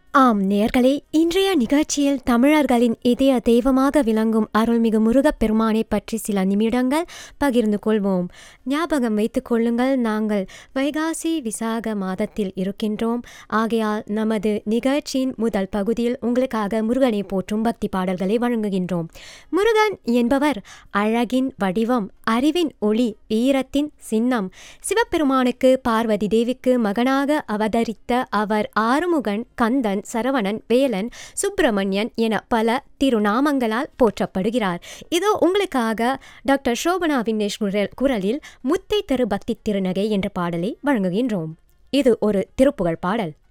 ஆம் நேர்களே இன்றைய நிகழ்ச்சியில் தமிழர்களின் இதய தெய்வமாக விளங்கும் அருள்மிகு முருகப் பெருமானை பற்றி சில நிமிடங்கள் பகிர்ந்து கொள்வோம் ஞாபகம் வைத்துக் கொள்ளுங்கள் நாங்கள் வைகாசி விசாக மாதத்தில் இருக்கின்றோம் ஆகையால் நமது நிகழ்ச்சியின் முதல் பகுதியில் உங்களுக்காக முருகனை போற்றும் பக்தி பாடல்களை வழங்குகின்றோம் முருகன் என்பவர் அழகின் வடிவம் அறிவின் ஒளி வீரத்தின் சின்னம் சிவபெருமானுக்கு பார்வதி தேவிக்கு மகனாக அவதரித்த அவர் ஆறுமுகன் கந்தன் சரவணன் வேலன் சுப்பிரமணியன் என பல திருநாமங்களால் போற்றப்படுகிறார் இதோ உங்களுக்காக டாக்டர் சோபனா விக்னேஷ் குரல் குரலில் முத்தை தரு பக்தி திருநகை என்ற பாடலை வழங்குகின்றோம் இது ஒரு திருப்புகழ் பாடல்